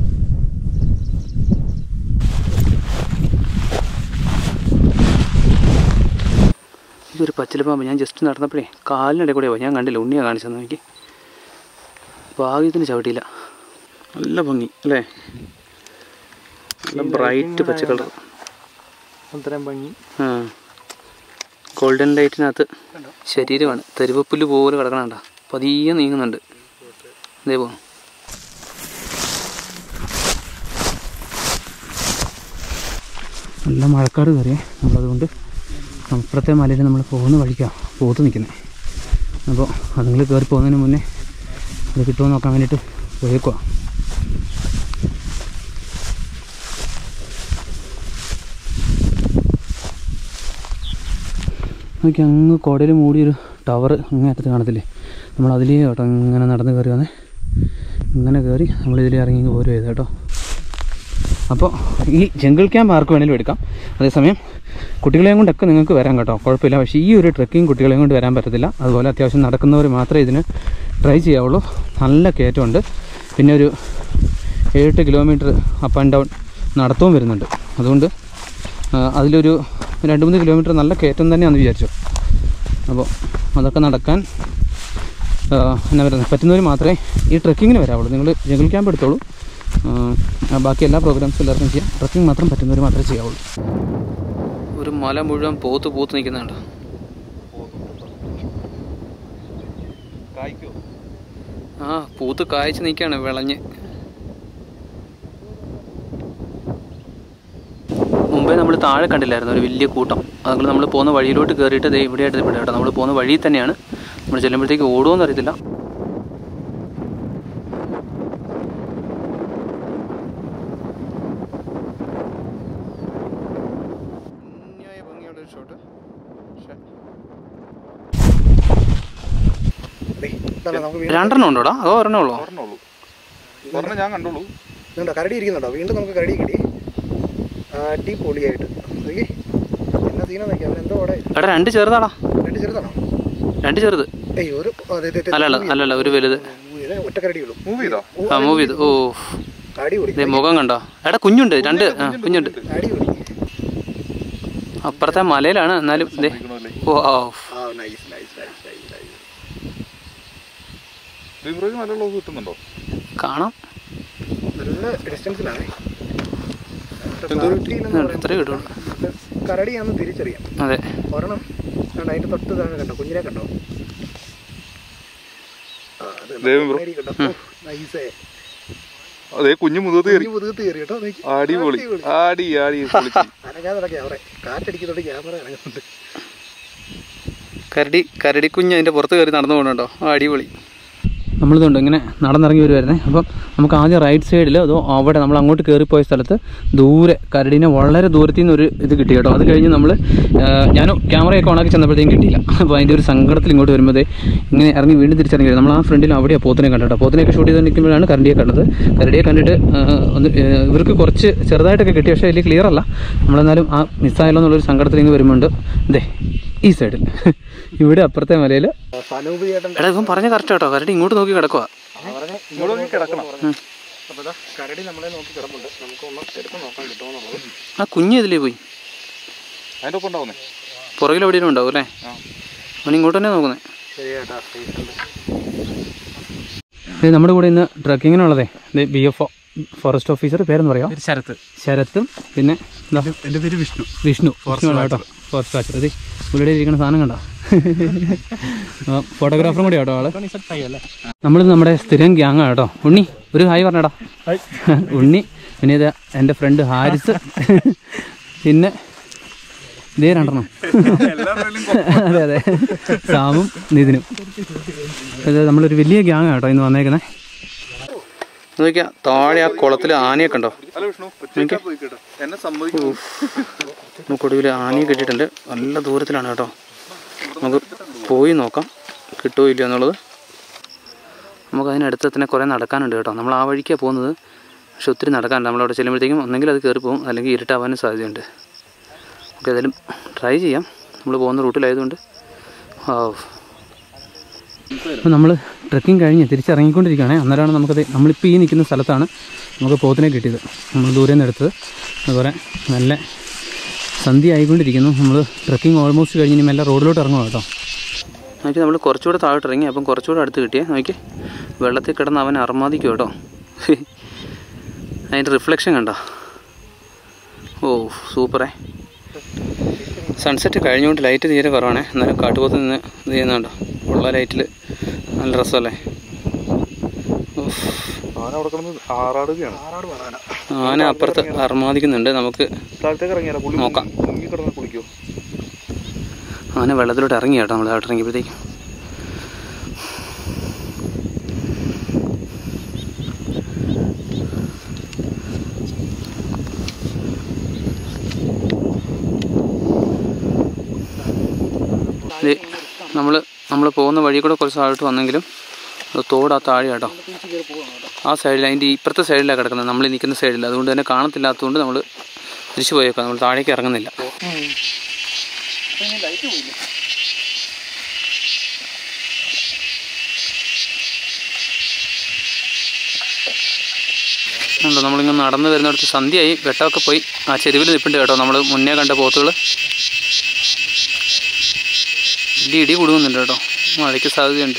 ഇതൊരു പച്ചിലപ്പാമ്പ് ഞാൻ ജസ്റ്റ് നടന്നപ്പോഴേ കാലിനിടെ കൂടെ പോയി ഞാൻ കണ്ടില്ല ഉണ്ണിയാ കാണിച്ചെന്ന് നോക്കി ഭാഗ്യത്തിന് ചവിട്ടിയില്ല നല്ല ഭംഗി അല്ലേ നല്ല ബ്രൈറ്റ് പച്ച കളർ അത്രയും ഭംഗി ഗോൾഡൻ ലൈറ്റിനകത്ത് ശരീരമാണ് തെരുവപ്പുല്ല് പോലെ കിടക്കണണ്ട പതിയെ നീങ്ങുന്നുണ്ട് അതേ പോ നല്ല മഴക്കാട് കയറിയേ നമ്മളതുകൊണ്ട് അപ്പുറത്തെ മലയിൽ നമ്മൾ പോകുന്ന വഴിക്കാണ് പോത്ത് നിൽക്കുന്നത് അപ്പോൾ അതുങ്ങൾ കയറി പോകുന്നതിന് മുന്നേ അത് കിട്ടുമോ നോക്കാൻ വേണ്ടിയിട്ട് പോയേക്കുവാ നോക്കി അങ്ങ് കോടയിൽ മൂടിയൊരു ടവർ അങ്ങേ അറ്റത്ത് കാണത്തില്ലേ നമ്മൾ അതിലേ കേട്ടോ ഇങ്ങനെ നടന്ന് കയറി വന്നേ ഇങ്ങനെ കയറി നമ്മളിതിലേ ഇറങ്ങി ഇങ്ങ് പോരും ചെയ്ത് കേട്ടോ അപ്പോൾ ഈ ജംഗിൾ ക്യാമ്പ് ആർക്ക് വേണേലും എടുക്കാം അതേസമയം കുട്ടികളെയും കൊണ്ടൊക്കെ നിങ്ങൾക്ക് വരാം കേട്ടോ കുഴപ്പമില്ല പക്ഷേ ഈ ഒരു ട്രെക്കിംഗ് കുട്ടികളെയും കൊണ്ട് വരാൻ പറ്റത്തില്ല അതുപോലെ അത്യാവശ്യം നടക്കുന്നവർ മാത്രമേ ഇതിന് ട്രൈ ചെയ്യാവുള്ളൂ നല്ല കയറ്റമുണ്ട് പിന്നെ ഒരു ഏഴെട്ട് കിലോമീറ്റർ അപ്പ് ആൻഡ് ഡൗൺ നടത്തവും വരുന്നുണ്ട് അതുകൊണ്ട് ആ, അതിലൊരു രണ്ട് മൂന്ന് കിലോമീറ്റർ നല്ല കയറ്റം തന്നെയാണെന്ന് വിചാരിച്ചു അപ്പോൾ അതൊക്കെ നടക്കാൻ ആ, എന്നാ പറയുന്നത് പറ്റുന്നവർ മാത്രമേ ഈ ട്രക്കിങ്ങിന് വരാവുള്ളൂ നിങ്ങൾ ജംഗിൾ ക്യാമ്പ് എടുത്തോളൂ ആ, ആ, ബാക്കി എല്ലാ പ്രോഗ്രാംസും എല്ലാവർക്കും ചെയ്യാം ട്രക്കിംഗ് മാത്രം പറ്റുന്നവർ മാത്രമേ ചെയ്യാവുള്ളൂ ഒരു മല മുഴുവൻ പോത്ത് പൂത്ത് നിൽക്കുന്നുണ്ട് കായ്ക്കോ ആ പൂത്ത് കായ്ച്ച് നിൽക്കുകയാണ് വിളഞ്ഞ് മുമ്പേ നമ്മൾ താഴെ കണ്ടില്ലായിരുന്നു ഒരു വലിയ കൂട്ടം അതുകൊണ്ട് നമ്മൾ പോകുന്ന വഴിയിലോട്ട് കയറിയിട്ട് ദേ ഇവിടെയായിട്ട് ഇവിടെ കേട്ടോ നമ്മൾ പോകുന്ന വഴി തന്നെയാണ് നമ്മൾ ചെല്ലുമ്പോഴത്തേക്ക് ഓടുമോയെന്ന് അറിയത്തില്ല ഇങ്ങോട്ട് പക്ഷേ ദേ, ഇതാണ് നമുക്ക് വീണ്ടും രണ്ടെണ്ണം ഉണ്ടോടാ അതോ ഒരെണ്ണേ ഉള്ളോ ഒരെണ്ണുള്ളൂ ഒരെണ്ണം ഞാൻ കണ്ടുള്ളൂ ഇതുണ്ടോ കരടി ഇരിക്കുന്നുണ്ടോ വീണ്ടും നമുക്ക് കരടി കിട്ടി അടിപൊളിയായിട്ട് നോക്കി എന്നാ സീന നോക്കി അവൻ എന്തോ അവിടെ എടാ രണ്ട് ചെറുതാടാ രണ്ട് ചെറുതാണോ രണ്ട് ചെറുത് ഏയ് ഒരു അതെ അതെ, അതെ അല്ലല്ല അല്ലല്ല ഒരു വലുത് ഇത് ഒറ്റ കരടിയുള്ളൂ മൂവ് ചെയ്തോ ആ മൂവ് ചെയ്ത് ഓ അടിപൊളി ദേ മുഖം കണ്ടോ എടാ കുഞ്ഞുണ്ട് രണ്ട് ആ കുഞ്ഞുണ്ട് അടിപൊളി അപ്പുറത്തെ മലയിലാണ് എന്നാലും ദേ ഇരിക്കണമല്ലേ ഓ ആ ആ nice nice nice nice nice beverage നല്ല വ്ളോഗ് കിട്ടുന്നുണ്ടോ കാണാം നല്ല ഡിസ്റ്റൻസിലാണ് എന്തൊരു ഇത്രേ കിട്ടുള്ളൂ കരടിയാണെന്ന് തിരിച്ചറിയാം അതെ ഒരെണ്ണം കണ്ടോ അതിന്റെ തൊട്ട് താഴെ കണ്ടോ കുഞ്ഞിനെ കണ്ടോ ആ, അത് ദേവൻ ബ്രോ കരടി കണ്ടോ നൈസേ അതേ കുഞ്ഞു മുതത്ത് കയറി കുഞ്ഞു മുതുകത്ത് കയറി കേട്ടോ നോക്കി അടിപൊളി ആടി ആടി പൊളിച്ച് അനങ്ങാതെ നടക്കുക അവിടെ കാറ്റടിക്കുന്നോണ്ട് ക്യാമറ അനങ്ങുന്നുണ്ട് കരടി കരടി കുഞ്ഞ് അതിൻ്റെ പുറത്ത് കയറി നടന്നു പോകുന്നുണ്ടോ ആ അടിപൊളി നമ്മളിതുണ്ട് ഇങ്ങനെ നടന്നിറങ്ങി വരുമായിരുന്നേ അപ്പം നമുക്ക് ആദ്യം റൈറ്റ് സൈഡിൽ അതോ അവിടെ നമ്മൾ അങ്ങോട്ട് കയറിപ്പോയ സ്ഥലത്ത് ദൂരെ കരടിനെ വളരെ ദൂരത്തിൽ നിന്ന് ഒരു ഇത് കിട്ടി കേട്ടോ അത് കഴിഞ്ഞ് നമ്മൾ ഞാൻ ക്യാമറയൊക്കെ ഓണാക്കി ചെന്നപ്പോഴത്തേക്കും കിട്ടിയില്ല അപ്പോൾ അതിൻ്റെ ഒരു സങ്കടത്തിൽ ഇങ്ങോട്ട് വരുമ്പോഴേ ഇങ്ങനെ ഇറങ്ങി വീണ്ടും തിരിച്ചിറങ്ങി വരും നമ്മൾ ആ ഫ്രണ്ടിൽ അവിടെയാണ് പോത്തിനെ കണ്ടോ പോത്തിനെയൊക്കെ ഷൂട്ട് ചെയ്ത് നിൽക്കുമ്പോഴാണ് കരടിയെ കണ്ടത് കരടിയെ കണ്ടിട്ട് ആ, ഒന്ന് ഏ, ഇവർക്ക് കുറച്ച് ചെറുതായിട്ടൊക്കെ കിട്ടി പക്ഷേ വലിയ ക്ലിയർ അല്ല നമ്മളെന്നാലും ആ മിസ്സായല്ലോ എന്നുള്ളൊരു സങ്കടത്തിൽ ഇങ്ങനെ വരുമ്പോണ്ട് ദേ ഈ സൈഡിൽ ഇവിടെ അപ്പുറത്തെ മലയിൽ സനൂപ് ചേട്ടൻ എടാ ഇവൻ പറഞ്ഞ കറക്റ്റ് കേട്ടോ കരടി ഇങ്ങോട്ട് നോക്കി കിടക്കുക ഇങ്ങോട്ട് നോക്കി കിടക്കണം അപ്പൊ ഇതാ കരടി നമ്മളെ നോക്കി കിടപ്പുണ്ട് നമുക്ക് ഒന്ന് എടുത്ത് നോക്കാൻ കിട്ടുമെന്നുള്ളത് ആ കുഞ്ഞ് ഇതിലേ പോയി അതിൻ്റെ ഒപ്പം ഉണ്ടാവുന്നേ പുറകിൽ എവിടെയും ഉണ്ടാവും അല്ലേ ആ അവൻ ഇങ്ങോട്ട് തന്നെ നോക്കുന്നത് ശരി ചേട്ടാ ഉണ്ട് ഇത് നമ്മുടെ കൂടെ ഇന്ന് ട്രക്കിങ്ങിനുള്ളതേ ഇത് ബി എഫ് ഫോറസ്റ്റ് ഓഫീസർ പേരെന്ന് പറയാം ശരത്ത് ശരത്തും പിന്നെ എന്താ എൻ്റെ പേര് വിഷ്ണു വിഷ്ണു വിഷ്ണു ആണ് കേട്ടോ ഫോറസ്റ്റ് വാച്ചർ അതെ പുള്ളിയുടെ ഇരിക്കുന്ന സാധനം കണ്ടോ ഫോട്ടോഗ്രാഫറും കൂടി കേട്ടോ ആള് അല്ലേ നമ്മൾ നമ്മുടെ സ്ഥിരം ഗ്യാങ് കേട്ടോ ഉണ്ണി ഒരു ഹായ് പറഞ്ഞടാ ഉണ്ണി പിന്നെ ഇത് എൻ്റെ ഫ്രണ്ട് ഹാരിസ് പിന്നെ ഇതേ രണ്ടെണ്ണം അതെ അതെ സാമും നിതിനും ഇത് നമ്മളൊരു വലിയ ഗ്യാങ് കേട്ടോ ഇന്ന് വന്നേക്കുന്നത് നോക്കിയാ താഴെ ആ കുളത്തിൽ ആനയൊക്കെ ഉണ്ടോ അല്ല വിഷ്ണു ഒറ്റയ്ക്കാ പോയി കേട്ടോ എന്നെ സമ്മതിക്കുന്നു നമുക്കൊടുവിൽ ആനയെ കിട്ടിയിട്ടുണ്ട് നല്ല ദൂരത്തിലാണ് കേട്ടോ നമുക്ക് പോയി നോക്കാം കിട്ടുമോ ഇല്ലയോ എന്നുള്ളത് നമുക്ക് അതിനടുത്ത് തന്നെ കുറേ നടക്കാനുണ്ട് കേട്ടോ നമ്മൾ ആ വഴിക്കാണ് പോകുന്നത് പക്ഷെ ഒത്തിരി നടക്കാനുണ്ട് നമ്മളവിടെ ചെല്ലുമ്പോഴത്തേക്കും ഒന്നെങ്കിൽ അത് കയറി പോകും അല്ലെങ്കിൽ ഇരുട്ടാവാനും സാധ്യതയുണ്ട് നമുക്ക് ഏതായാലും ട്രൈ ചെയ്യാം നമ്മൾ പോകുന്ന റൂട്ടിലായതുകൊണ്ട് ആ അപ്പോൾ നമ്മൾ ട്രക്കിംഗ് കഴിഞ്ഞ് തിരിച്ചിറങ്ങിക്കൊണ്ടിരിക്കുകയാണേ അന്നേരമാണ് നമുക്കത് നമ്മളിപ്പോൾ ഈ നിൽക്കുന്ന സ്ഥലത്താണ് നമുക്ക് പോത്തിനെ കിട്ടിയത് നമ്മൾ ദൂരെ നിന്ന് എടുത്തത് അതുപോലെ നല്ല സന്ധ്യ ആയിക്കൊണ്ടിരിക്കുന്നു നമ്മൾ ട്രക്കിംഗ് ഓൾമോസ്റ്റ് കഴിഞ്ഞ് ഇനി മെല്ലെ റോഡിലോട്ട് ഇറങ്ങുക കേട്ടോ നോക്കി നമ്മൾ കുറച്ചുകൂടെ താഴോട്ട് ഇറങ്ങി അപ്പം കുറച്ചുകൂടെ അടുത്ത് കിട്ടിയേ നോക്കി വെള്ളത്തിൽ കിടന്ന് അവൻ അർമാദിക്കും കേട്ടോ അതിൻ്റെ റിഫ്ലക്ഷൻ കണ്ടോ ഓ സൂപ്പറേ സൺസെറ്റ് കഴിഞ്ഞുകൊണ്ട് ലൈറ്റ് തീരെ കുറവാണേ എന്നാലും കാട്ടുപോത്ത് നിന്ന് ഇത് ചെയ്യുന്നുണ്ടോ ഉള്ള ലൈറ്റിൽ നല്ല രസമല്ലേ ഉഫ്. ആന അവിടെ കിടന്ന് ആറാടുകയാണ് ആറാട് പറയാനാ ആന അപ്പുറത്ത് അർമാദിക്കുന്നുണ്ട് നമുക്ക് താഴത്തേക്ക് ഇറങ്ങിയാലോ പുള്ളി നോക്കാം. മുങ്ങി കിടന്ന് കുളിക്കോ ആന വെള്ളത്തിലോട്ട് ഇറങ്ങി കേട്ടോ നമ്മൾ താഴോട്ട് ഇറങ്ങിയപ്പോഴത്തേക്കും നമ്മൾ നമ്മൾ പോകുന്ന വഴി കൂടെ കുറച്ച് താഴോട്ട് വന്നെങ്കിലും അത് തോട് ആ താഴെ കേട്ടോ ആ സൈഡിൽ അതിൻ്റെ ഇപ്പുറത്തെ സൈഡിലാണ് കിടക്കുന്നത് നമ്മൾ ഈ നിൽക്കുന്ന സൈഡിൽ അതുകൊണ്ട് തന്നെ കാണത്തില്ലാത്തതുകൊണ്ട് നമ്മൾ തിരിച്ചു പോയേക്കാം നമ്മൾ താഴേക്ക് ഇറങ്ങുന്നില്ല ഉണ്ടോ നമ്മളിങ്ങനെ നടന്നു വരുന്നിടത്ത് സന്ധ്യയായി വെട്ടമൊക്കെ പോയി ആ ചെരുവിൽ നിൽപ്പുണ്ട് കേട്ടോ നമ്മൾ മുന്നേ കണ്ട പോത്തുകൾ വലിയ ഇടി കൊടുക്കുന്നുണ്ട് കേട്ടോ മഴയ്ക്ക് സാധ്യതയുണ്ട്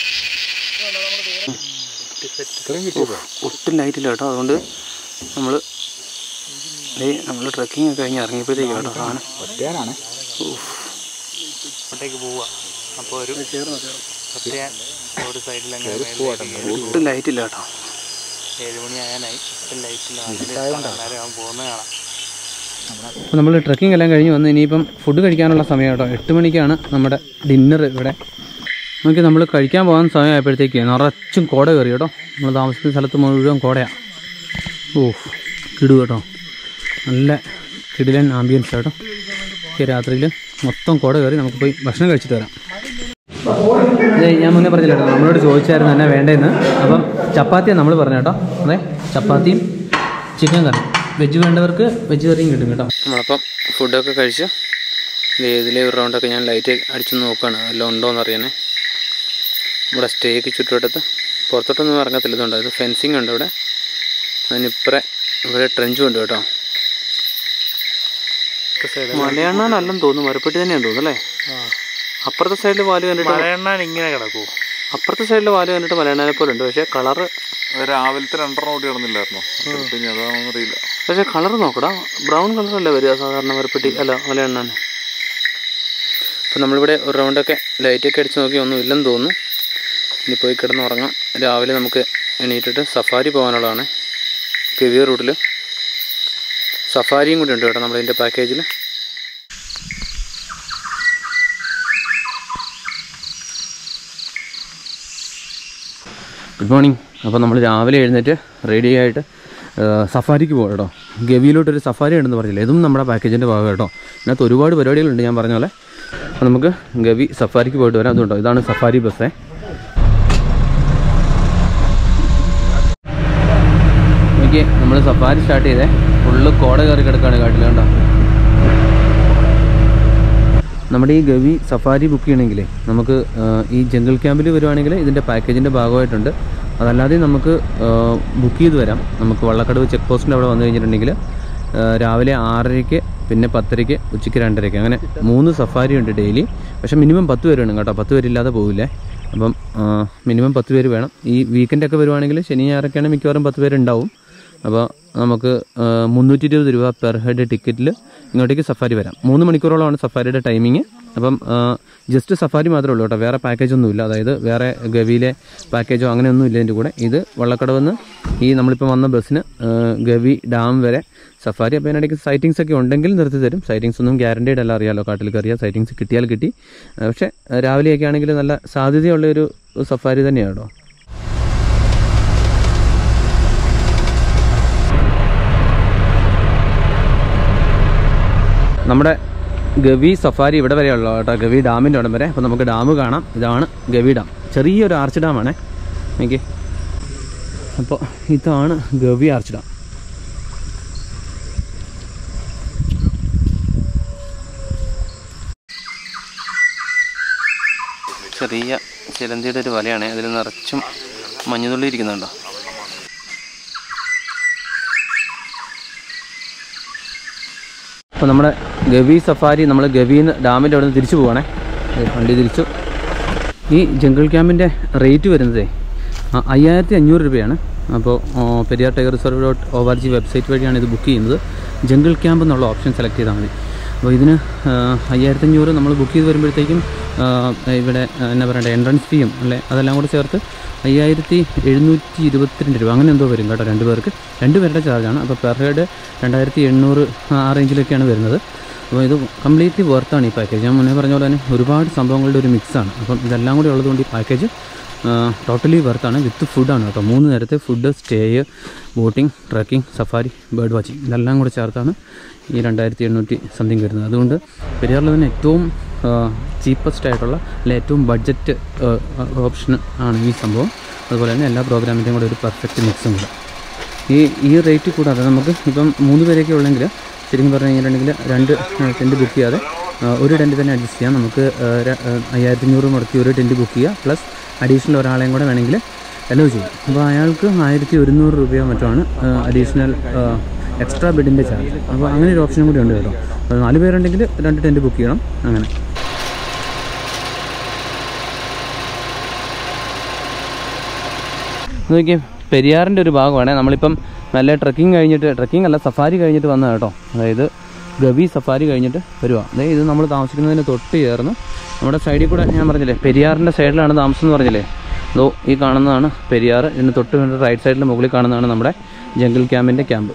ഒട്ടും ലൈറ്റില്ല കേട്ടോ അതുകൊണ്ട് നമ്മൾ നമ്മൾ ട്രക്കിംഗ് ഒക്കെ കഴിഞ്ഞ് ഇറങ്ങിയപ്പോഴത്തേക്ക് കേട്ടോ സാധനം അങ്ങോട്ടേക്ക് പോവുക അപ്പോൾ ഒരു ഒറ്റയാൻ റോഡ് സൈഡിൽ അങ്ങ് ഒട്ടും ലൈറ്റില്ല കേട്ടോ ഏഴ് മണി ആകാനായി ഒട്ടും ലൈറ്റില്ല എല്ലാവരും അവൻ പോകുന്നത് കാണാം അപ്പോൾ നമ്മൾ ട്രക്കിംഗ് എല്ലാം കഴിഞ്ഞ് വന്ന് ഇനിയിപ്പം ഫുഡ് കഴിക്കാനുള്ള സമയം കേട്ടോ എട്ട് മണിക്കാണ് നമ്മുടെ ഡിന്നർ ഇവിടെ നോക്കി നമ്മൾ കഴിക്കാൻ പോകാൻ സമയമായപ്പോഴത്തേക്ക് നിറച്ചും കോട കയറി കേട്ടോ നമ്മൾ താമസിക്കുന്ന സ്ഥലത്ത് മുഴുവൻ കോടയാണ് ഓ കിടു കേട്ടോ നല്ല കിടിലൻ ആംബിയൻസ് കേട്ടോ ഒക്കെ രാത്രിയിൽ മൊത്തം കോട കയറി നമുക്ക് പോയി ഭക്ഷണം കഴിച്ചിട്ട് വരാം അതെ ഞാൻ മുന്നേ പറഞ്ഞില്ല കേട്ടോ നമ്മളോട് ചോദിച്ചായിരുന്നു എന്നാ വേണ്ടതെന്ന് അപ്പം ചപ്പാത്തിയാണ് നമ്മൾ പറഞ്ഞു കേട്ടോ അതെ ചപ്പാത്തിയും ചിക്കൻ കറി വെജ് വേണ്ടവർക്ക് വെജ് കറിയും കിട്ടും കേട്ടോ നമ്മളപ്പം ഫുഡൊക്കെ കഴിച്ച് ഇതിലെ ഒരു റൗണ്ടൊക്കെ ഞാൻ ലൈറ്റ് അടിച്ചു നോക്കുകയാണ് വല്ലതും ഉണ്ടോ എന്ന് അറിയാനേ ഇവിടെ സ്റ്റേക്ക് ചുറ്റുവട്ടത്ത് പുറത്തോട്ടൊന്നും ഇറങ്ങത്തില്ല ഇതുണ്ട് ഇത് ഫെൻസിങ് ഉണ്ട് ഇവിടെ അതിനിപ്പുറേ ഇവിടെ ട്രെഞ്ചും ഉണ്ട് കേട്ടോ മലയണ്ണാനല്ലെന്ന് തോന്നുന്നു മരപ്പെട്ടി തന്നെയാണ് തോന്നുന്നു അല്ലേ അപ്പുറത്തെ സൈഡിൽ വാല് കണ്ടിട്ട് മലയെണ്ണാൻ ഇങ്ങനെ കിടക്കുമോ അപ്പുറത്തെ സൈഡിൽ വാല് കണ്ടിട്ട് മലയണ്ണാനെ പോലെ ഉണ്ട് പക്ഷേ കളറ് രാവിലത്തെ രണ്ടെണ്ണം ഓടി കിടന്നില്ലായിരുന്നോ പിന്നെ അതാണെന്ന് അറിയില്ല പക്ഷേ കളർ നോക്കടാ ബ്രൗൺ കളറല്ലേ വരിക സാധാരണ മരപ്പെട്ടി അല്ല മലയണ്ണാൻ അപ്പോൾ നമ്മളിവിടെ ഒരു റൗണ്ടൊക്കെ ലൈറ്റൊക്കെ അടിച്ച് നോക്കി ഒന്നും ഇല്ലെന്ന് തോന്നുന്നു ഇനി പോയി കിടന്ന് ഉറങ്ങാം രാവിലെ നമുക്ക് എണീറ്റിട്ട് സഫാരി പോകാനുള്ളതാണ് കെവിയ റൂട്ടിൽ സഫാരിയും കൂടി ഉണ്ട് കേട്ടോ നമ്മളിതിൻ്റെ പാക്കേജിൽ ഗുഡ് മോർണിംഗ് അപ്പോൾ നമ്മൾ രാവിലെ എഴുന്നേറ്റ് റെഡി ആയിട്ട് ആ, സഫാരിക്ക് പോകാം കേട്ടോ ഗവിയിലോട്ടൊരു സഫാരി ഉണ്ടെന്ന് പറഞ്ഞില്ലേ ഇതും നമ്മുടെ പാക്കേജിൻ്റെ ഭാഗം കേട്ടോ ഇതിനകത്ത് ഒരുപാട് പരിപാടികളുണ്ട് ഞാൻ പറഞ്ഞ പോലെ അപ്പോൾ നമുക്ക് ഗവി സഫാരിക്ക് പോയിട്ട് വരാം അതുകൊണ്ടോ ഇതാണ് സഫാരി ബസ്സേ എനിക്ക് നമ്മൾ സഫാരി സ്റ്റാർട്ട് ചെയ്തേ ഫുള്ള് കോട കയറി കിടക്കുകയാണ് കാട്ടിൽ കണ്ടോ നമ്മുടെ ഈ ഗവി സഫാരി ബുക്ക് ചെയ്യണമെങ്കിൽ നമുക്ക് ആ, ഈ ജംഗിൾ ക്യാമ്പിൽ വരുവാണെങ്കിൽ ഇതിൻ്റെ പാക്കേജിൻ്റെ ഭാഗമായിട്ടുണ്ട് അതല്ലാതെ നമുക്ക് ബുക്ക് ചെയ്ത് വരാം നമുക്ക് വള്ളക്കടവ് ചെക്ക് പോസ്റ്റിൻ്റെ അവിടെ വന്നു കഴിഞ്ഞിട്ടുണ്ടെങ്കിൽ ആ, രാവിലെ ആറരയ്ക്ക് പിന്നെ പത്തരയ്ക്ക് ഉച്ചയ്ക്ക് രണ്ടരയ്ക്ക് അങ്ങനെ മൂന്ന് സഫാരി ഉണ്ട് ഡെയിലി പക്ഷേ മിനിമം പത്ത് പേര് വേണം കേട്ടോ പത്ത് പേരില്ലാതെ പോകില്ലേ അപ്പം മിനിമം പത്ത് പേര് വേണം ഈ വീക്കെൻഡൊക്കെ വരുവാണെങ്കിൽ ശനി ഞായറൊക്കെയാണ് മിക്കവാറും പത്ത് പേരുണ്ടാവും അപ്പോൾ നമുക്ക് മുന്നൂറ്റി ഇരുപത് രൂപ പെർ ഹെഡ് ടിക്കറ്റിൽ ഇങ്ങോട്ടേക്ക് സഫാരി വരാം മൂന്ന് മണിക്കൂറോളമാണ് സഫാരിയുടെ ടൈമിങ് അപ്പം ജസ്റ്റ് സഫാരി മാത്രമേ ഉള്ളൂ കേട്ടോ വേറെ പാക്കേജ് ഒന്നുമില്ല അതായത് വേറെ ഗവിയിലെ പാക്കേജോ അങ്ങനെയൊന്നും ഇല്ല ഇതിൻ്റെ കൂടെ ഇത് വള്ളക്കടവെന്ന് ഈ നമ്മളിപ്പോൾ വന്ന ബസ്സിന് ആ, ഗവി ഡാം വരെ സഫാരി അപ്പോൾ അതിനിടയ്ക്ക് സൈറ്റിങ്സ് ഒക്കെ ഉണ്ടെങ്കിൽ നിർത്തി തരും സൈറ്റിങ്സ് ഒന്നും ഗ്യാരണ്ടീഡ് അല്ല അറിയാലോ കാട്ടിൽ കയറിയാൽ സൈറ്റിങ്സ് കിട്ടിയാൽ കിട്ടി ആ, പക്ഷേ ആ, രാവിലെയൊക്കെ ആണെങ്കിൽ നല്ല സാധ്യതയുള്ളൊരു സഫാരി തന്നെയാണ് കേട്ടോ നമ്മുടെ ഗവി സഫാരി ഇവിടെ വരെയുള്ള കേട്ടോ ഗവി ഡാമിൻ്റെ അവിടം വരെ അപ്പോൾ നമുക്ക് ഡാം കാണാം ഇതാണ് ഗവി ഡാം ചെറിയൊരു ആർച്ച് ഡാമാണേ എനിക്ക് അപ്പോൾ ഇതാണ് ഗവി ആർച്ച് ഡാം ചെറിയ ചിലന്തിയുടെ ഒരു വലയാണ് അതിൽ നിറച്ചും മഞ്ഞുതുള്ളി ഇരിക്കുന്നുണ്ടോ അപ്പോൾ നമ്മുടെ ഗവി സഫാരി നമ്മൾ ഗവിന്ന് ഡാമിൻ്റെ അവിടെ നിന്ന് തിരിച്ചു പോവാണേ ദേ വണ്ടി തിരിച്ചു ഈ ജംഗിൾ ക്യാമ്പിൻ്റെ റേറ്റ് വരുന്നതേ ആ, അയ്യായിരത്തി അഞ്ഞൂറ് രൂപയാണ് അപ്പോൾ ആ, Periyar tiger reserve dot O R G website വഴിയാണ് ഇത് ബുക്ക് ചെയ്യുന്നത് ജംഗിൾ ക്യാമ്പ് എന്നുള്ള ഓപ്ഷൻ സെലക്ട് ചെയ്താൽ മതി അപ്പോൾ ഇതിന് അയ്യായിരത്തി അഞ്ഞൂറ് നമ്മൾ ബുക്ക് ചെയ്ത് വരുമ്പോഴത്തേക്കും ആ, ഇവിടെ ആ, എന്നാ പറയണ്ടേ എൻട്രൻസ് ഫീയും അല്ലേ അതെല്ലാം കൂടെ ചേർത്ത് അയ്യായിരത്തി എഴുന്നൂറ്റി ഇരുപത്തിരണ്ട് രൂപ അങ്ങനെ എന്തോ വരും കേട്ടോ രണ്ട് പേർക്ക് രണ്ട് പേരുടെ ചാർജാണ് അപ്പോൾ പെർ ഹെഡ് രണ്ടായിരത്തി എണ്ണൂറ് ആ റേഞ്ചിലൊക്കെയാണ് വരുന്നത് അപ്പോൾ ഇത് കംപ്ലീറ്റ്ലി വർത്താണ് ഈ പാക്കേജ് ഞാൻ മുന്നേ പറഞ്ഞ പോലെ തന്നെ ഒരുപാട് സംഭവങ്ങളുടെ ഒരു മിക്സാണ് അപ്പം ഇതെല്ലാം കൂടി ഉള്ളതുകൊണ്ട് ഈ പാക്കേജ് ടോട്ടലി വർത്താണ് വിത്ത് ഫുഡാണ് കേട്ടോ മൂന്ന് നേരത്തെ food stay boating trekking safari bird watching ഇതെല്ലാം കൂടെ ചേർത്താണ് ഈ രണ്ടായിരത്തി എണ്ണൂറ്റി സംതിങ് വരുന്നത് അതുകൊണ്ട് പെരിയാറിൽ തന്നെ ഏറ്റവും ചീപ്പസ്റ്റ് ആയിട്ടുള്ള അല്ലെ ഏറ്റവും ബഡ്ജറ്റ് ഓപ്ഷൻ ആണ് ഈ സംഭവം അതുപോലെ തന്നെ എല്ലാ പ്രോഗ്രാമിൻ്റെയും കൂടെ ഒരു പെർഫെക്റ്റ് മിക്സും കൂടെ ഈ ഈ റേറ്റ് കൂടാതെ നമുക്ക് ഇപ്പം മൂന്ന് പേരൊക്കെ ഉള്ളെങ്കിൽ ശരിക്കും പറഞ്ഞു കഴിഞ്ഞിട്ടുണ്ടെങ്കിൽ രണ്ട് ടെൻറ്റ് ബുക്ക് ചെയ്യാതെ ആ, ഒരു ടെൻറ്റ് തന്നെ അഡ്ജസ്റ്റ് ചെയ്യാം നമുക്ക് ആ, ര- ആ, അയ്യായിരത്തി അഞ്ഞൂറ് മുടക്കി ഒരു ടെൻറ്റ് ബുക്ക് ചെയ്യുക പ്ലസ് അഡീഷണൽ ഒരാളെയും കൂടെ വേണമെങ്കിൽ അലോ ചെയ്യും അപ്പോൾ അയാൾക്ക് ആയിരത്തി ഒരുന്നൂറ് രൂപയോ മറ്റോ ആണ് അഡീഷണൽ എക്സ്ട്രാ ബെഡിൻ്റെ ചാർജ് അപ്പോൾ അങ്ങനെ ഒരു ഓപ്ഷനും കൂടി ഉണ്ട് കേട്ടോ അപ്പോൾ നാല് പേരുണ്ടെങ്കിൽ രണ്ട് ടെൻറ്റ് ബുക്ക് ചെയ്യണം അങ്ങനെ നോക്കിയേ പെരിയാറിൻ്റെ ഒരു ഭാഗമാണ് നമ്മളിപ്പം നല്ല ട്രക്കിംഗ് കഴിഞ്ഞിട്ട് ട്രക്കിംഗ് അല്ല സഫാരി കഴിഞ്ഞിട്ട് വന്ന കേട്ടോ അതായത് ഗവി സഫാരി കഴിഞ്ഞിട്ട് വരുക അതായത് ഇത് നമ്മൾ താമസിക്കുന്നതിന് തൊട്ട് ചേർന്ന് നമ്മുടെ സൈഡിൽ കൂടെ ഞാൻ പറഞ്ഞില്ലേ പെരിയാറിൻ്റെ സൈഡിലാണ് താമസം എന്ന് പറഞ്ഞില്ലേ അതോ ഈ കാണുന്നതാണ് പെരിയാർ ഇതിന് തൊട്ട് വേണ്ട റൈറ്റ് സൈഡിൽ മുകളിൽ കാണുന്നതാണ് നമ്മുടെ ജംഗിൾ ക്യാമ്പിൻ്റെ ക്യാമ്പ്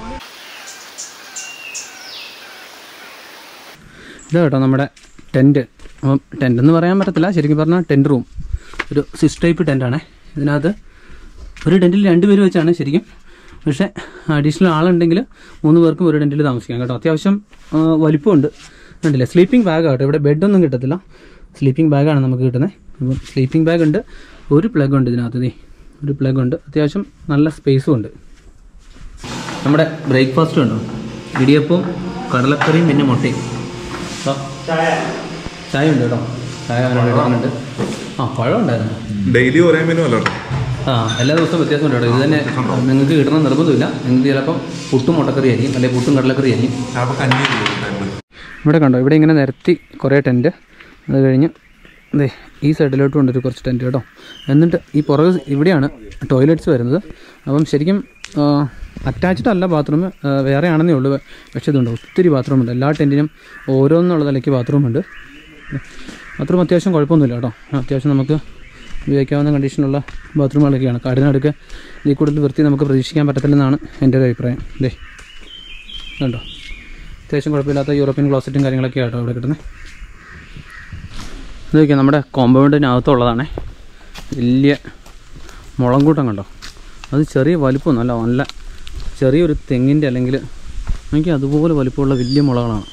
ഇത് കേട്ടോ നമ്മുടെ ടെൻറ്റ് അപ്പം ടെൻ്റ് എന്ന് പറയാൻ പറ്റത്തില്ല ശരിക്കും പറഞ്ഞാൽ ടെൻറ്റ് റൂം ഒരു സിക്സ് ടൈപ്പ് ടെൻ്റാണേ ഇതിനകത്ത് ഒരു ടെൻറ്റിൽ രണ്ട് പേര് വെച്ചാണ് ശരിക്കും പക്ഷേ അഡീഷണൽ ആളുണ്ടെങ്കിൽ മൂന്ന് പേർക്കും ഒരു ടെൻറ്റിൽ താമസിക്കാം കേട്ടോ അത്യാവശ്യം ആ, വലിപ്പമുണ്ട് ഉണ്ടല്ലേ സ്ലീപ്പിംഗ് ബാഗ് ആട്ടോ ഇവിടെ ബെഡൊന്നും കിട്ടത്തില്ല സ്ലീപ്പിംഗ് ബാഗാണ് നമുക്ക് കിട്ടുന്നത് അപ്പം സ്ലീപ്പിംഗ് ബാഗ് ഉണ്ട് ഒരു പ്ലഗ് ഉണ്ട് ഇതിനകത്ത് ദേ ഒരു പ്ലഗ് ഉണ്ട് അത്യാവശ്യം നല്ല സ്പേസും ഉണ്ട് നമ്മുടെ ബ്രേക്ക്ഫാസ്റ്റ് ഉണ്ടോ ഇടിയപ്പവും കടലക്കറിയും പിന്നെ മുട്ടയും ആ, ചായ ഉണ്ട് കേട്ടോ ചായ അവനോട് എടുക്കുന്നുണ്ട് ആ പഴം ഉണ്ടായിരുന്നു ഡെയിലി ഒരേ മെനു അല്ലോ ആ എല്ലാ ദിവസവും വ്യത്യാസമുണ്ട് കേട്ടോ ഇത് തന്നെ നിങ്ങൾക്ക് കിട്ടണം നിർബന്ധമില്ല നിങ്ങൾക്ക് ചിലപ്പം പുട്ടും മുട്ടക്കറി ആയിരിക്കും അല്ലെങ്കിൽ പുട്ടും കടലക്കറി ആയിരിക്കും അപ്പോൾ കഞ്ഞി ഇവിടെ കണ്ടോ ഇവിടെ ഇങ്ങനെ നിരത്തി കുറേ ടെൻറ്റ് അത് കഴിഞ്ഞ് അതെ ഈ സൈഡിലോട്ട് കൊണ്ടൊരു കുറച്ച് ടെൻറ്റ് കേട്ടോ എന്നിട്ട് ഈ പുറകെ ഇവിടെയാണ് ടോയ്ലറ്റ്സ് വരുന്നത് അപ്പം ശരിക്കും അറ്റാച്ച്ഡ് അല്ല ബാത്റൂം വേറെ ആണെന്നേ ഉള്ളൂ പക്ഷേ ഇതുണ്ട് ഒത്തിരി ബാത്റൂമുണ്ട് എല്ലാ ടെൻറ്റിനും ഓരോന്നുള്ള നിലയ്ക്ക് ബാത്റൂമുണ്ട് ബാത്റൂം അത്യാവശ്യം കുഴപ്പമൊന്നുമില്ല കേട്ടോ അത്യാവശ്യം നമുക്ക് ഉപയോഗിക്കാവുന്ന കണ്ടീഷനുള്ള ബാത്റൂമുകളൊക്കെയാണ് കാടിനടുക്ക് ഇതിൽ കൂടുതൽ വൃത്തി നമുക്ക് പ്രതീക്ഷിക്കാൻ പറ്റത്തില്ലെന്നാണ് എൻ്റെ ഒരു അഭിപ്രായം ഇതേ കണ്ടോ അത്യാവശ്യം കുഴപ്പമില്ലാത്ത യൂറോപ്യൻ ക്ലോസറ്റും കാര്യങ്ങളൊക്കെ ആട്ടോ ഇവിടെ കിട്ടുന്നത് ഇതൊക്കെ നമ്മുടെ കോമ്പൗണ്ടിനകത്തുള്ളതാണേ വലിയ മുളങ്കൂട്ടം കണ്ടോ അത് ചെറിയ വലിപ്പമൊന്നുമല്ല നല്ല ചെറിയൊരു തെങ്ങിൻ്റെ അല്ലെങ്കിൽ എനിക്ക് അതുപോലെ വലിപ്പമുള്ള വലിയ മുളകളാണ്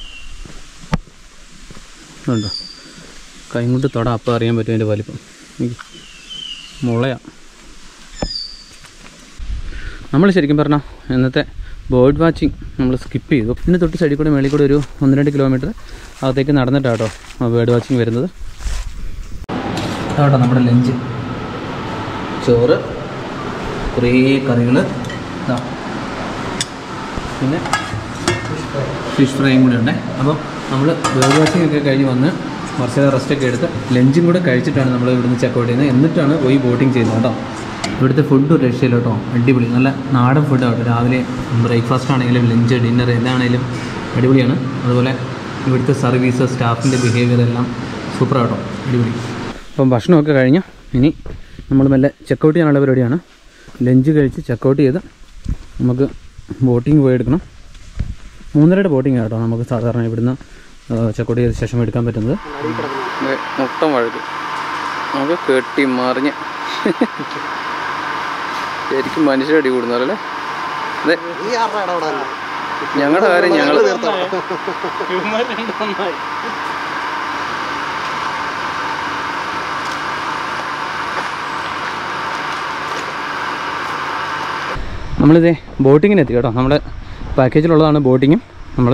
കണ്ടോ കൈ കൊണ്ട് തൊട അപ്പം അറിയാൻ പറ്റും അതിൻ്റെ വലിപ്പം എനിക്ക് മുളയാണ് നമ്മൾ ശരിക്കും പറഞ്ഞാൽ ഇന്നത്തെ ബേർഡ് വാച്ചിങ് നമ്മൾ സ്കിപ്പ് ചെയ്തു ഇതിന് തൊട്ട് സൈഡിൽ കൂടെ മേളിൽ കൂടെ ഒരു ഒന്ന് രണ്ട് കിലോമീറ്റർ അകത്തേക്ക് നടന്നിട്ടാട്ടോ ബേർഡ് വാച്ചിങ് വരുന്നത് അതാട്ടോ നമ്മുടെ ലഞ്ച് ചോറ് കുറേ കറികൾ ഇതാ പിന്നെ ഫിഷ് ഫ്രൈയും കൂടെ ഉണ്ടേ അപ്പം നമ്മൾ ബേർഡ് വാച്ചിങ് ഒക്കെ കഴിഞ്ഞ് വന്ന് കുറച്ച് നേരം റെസ്റ്റൊക്കെ എടുത്ത് ലഞ്ചും കൂടെ കഴിച്ചിട്ടാണ് നമ്മൾ ഇവിടുന്ന് ചെക്കൗട്ട് ചെയ്യുന്നത് എന്നിട്ടാണ് പോയി ബോട്ടിങ് ചെയ്യുന്നത് കേട്ടോ ഇവിടുത്തെ ഫുഡ് ഒരു രക്ഷയില്ല കേട്ടോ അടിപൊളി നല്ല നാടൻ ഫുഡ് കേട്ടോ രാവിലെ ബ്രേക്ക്ഫാസ്റ്റ് ആണെങ്കിലും ലഞ്ച് ഡിന്നർ എന്താണെങ്കിലും അടിപൊളിയാണ് അതുപോലെ ഇവിടുത്തെ സർവീസ് സ്റ്റാഫിൻ്റെ ബിഹേവിയർ എല്ലാം സൂപ്പർ കേട്ടോ അടിപൊളി അപ്പം ഭക്ഷണമൊക്കെ കഴിഞ്ഞ് ഇനി നമ്മൾ മെല്ലെ ചെക്കൗട്ട് ചെയ്യാനുള്ള പരിപാടിയാണ് ലഞ്ച് കഴിച്ച് ചെക്കൗട്ട് ചെയ്ത് നമുക്ക് ബോട്ടിങ് പോയി എടുക്കണം മൂന്നരയുടെ ബോട്ടിങ് കേട്ടോ നമുക്ക് സാധാരണ ഇവിടുന്ന് ചെക്കൗട്ട് ചെയ്ത ശേഷം എടുക്കാൻ പറ്റുന്നത് മൊത്തം വഴുക്ക് നമുക്ക് കെട്ടി മറിഞ്ഞ് ശരിക്കും മനുഷ്യരെ അടി കൂടുന്നല്ലേ അതെ ഞങ്ങളുടെ കാര്യം ഞങ്ങൾ നമ്മളിതേ ബോട്ടിങ്ങിന് എത്തി കേട്ടോ നമ്മുടെ പാക്കേജിലുള്ളതാണ് ബോട്ടിങ്ങും നമ്മൾ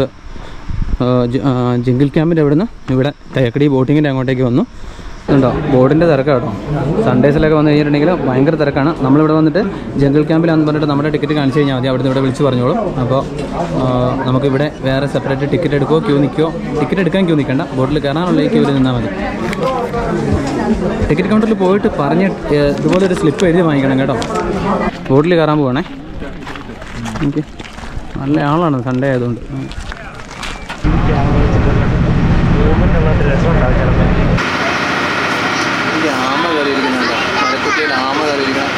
ജംഗിൾ ക്യാമ്പിൻ്റെ അവിടെ നിന്ന് ഇവിടെ തേക്കടി ബോട്ടിങ്ങിൻ്റെ അങ്ങോട്ടേക്ക് വന്നു ഉണ്ടോ ബോർഡിൻ്റെ തിരക്കാണ് കേട്ടോ സൺഡേസിലൊക്കെ വന്നു കഴിഞ്ഞിട്ടുണ്ടെങ്കിൽ ഭയങ്കര തിരക്കാണ് നമ്മളിവിടെ വന്നിട്ട് ജംഗിൾ ക്യാമ്പിലാണെന്ന് പറഞ്ഞിട്ട് നമ്മുടെ ടിക്കറ്റ് കാണിച്ചു കഴിഞ്ഞാൽ മതി അവിടുന്ന് ഇവിടെ വിളിച്ച് പറഞ്ഞോളും അപ്പോൾ നമുക്കിവിടെ വേറെ സെപ്പറേറ്റ് ടിക്കറ്റ് എടുക്കുകയോ ക്യൂ നിൽക്കുകയോ ടിക്കറ്റ് എടുക്കാൻ ക്യൂ നിൽക്കണ്ട ബോട്ടിൽ കയറാനുള്ള ഈ ക്യൂവിൽ നിന്നാൽ മതി ടിക്കറ്റ് കൗണ്ടറിൽ പോയിട്ട് പറഞ്ഞ് ഏഹ്, ഇതുപോലെ ഒരു സ്ലിപ്പ് എഴുതി വാങ്ങിക്കണം കേട്ടോ ബോട്ടിൽ കയറാൻ പോവാണേ എനിക്ക് നല്ല ആളാണ് സൺഡേ ആയതുകൊണ്ട് ഉം. ഈ ആമ കയറിയിരിക്കുന്നുണ്ടോ മരക്കുറ്റിയിൽ ആമ കയറിയിരിക്കണം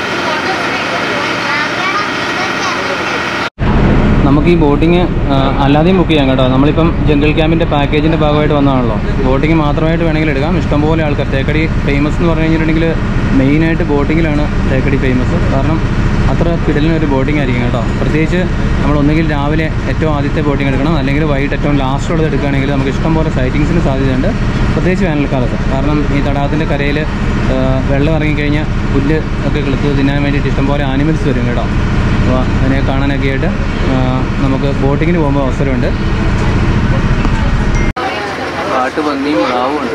നമുക്ക് ഈ ബോട്ടിങ് അല്ലാതെയും ബുക്ക് ചെയ്യാം കേട്ടോ നമ്മളിപ്പം ജംഗിൾ ക്യാമ്പിൻ്റെ പാക്കേജിൻ്റെ ഭാഗമായിട്ട് വന്നതാണല്ലോ ബോട്ടിങ് മാത്രമായിട്ട് വേണമെങ്കിൽ എടുക്കാം ഇഷ്ടംപോലെ ആൾക്കാർ തേക്കടി ഫേമസ് എന്ന് പറഞ്ഞു കഴിഞ്ഞിട്ടുണ്ടെങ്കിൽ മെയിനായിട്ട് ബോട്ടിങ്ങിലാണ് തേക്കടി ഫേമസ് കാരണം അത്ര കിടലിനൊരു ബോട്ടിംഗ് ആയിരിക്കും കേട്ടോ പ്രത്യേകിച്ച് നമ്മൾ ഒന്നുകിൽ രാവിലെ ഏറ്റവും ആദ്യത്തെ ബോട്ടിംഗ് എടുക്കണം അല്ലെങ്കിൽ വൈകിട്ട് ഏറ്റവും ലാസ്റ്റ് ഉള്ളത് എടുക്കുകയാണെങ്കിൽ നമുക്ക് ഇഷ്ടംപോലെ സൈറ്റിങ്സിന് സാധ്യതയുണ്ട് പ്രത്യേകിച്ച് വേനൽക്കാലത്ത് കാരണം ഈ തടാകത്തിൻ്റെ കരയിൽ വെള്ളം ഇറങ്ങിക്കഴിഞ്ഞാൽ പുല്ല് ഒക്കെ കിളുത്ത് തിന്നാൻ വേണ്ടിയിട്ട് ഇഷ്ടംപോലെ ആനിമൽസ് വരും കേട്ടോ അപ്പോൾ അതിനെ കാണാനൊക്കെ ആയിട്ട് ആ, നമുക്ക് ബോട്ടിങ്ങിന് പോകുമ്പോൾ അവസരമുണ്ട് കാട്ടുപന്നിയും മ്ലാവും ഉണ്ട്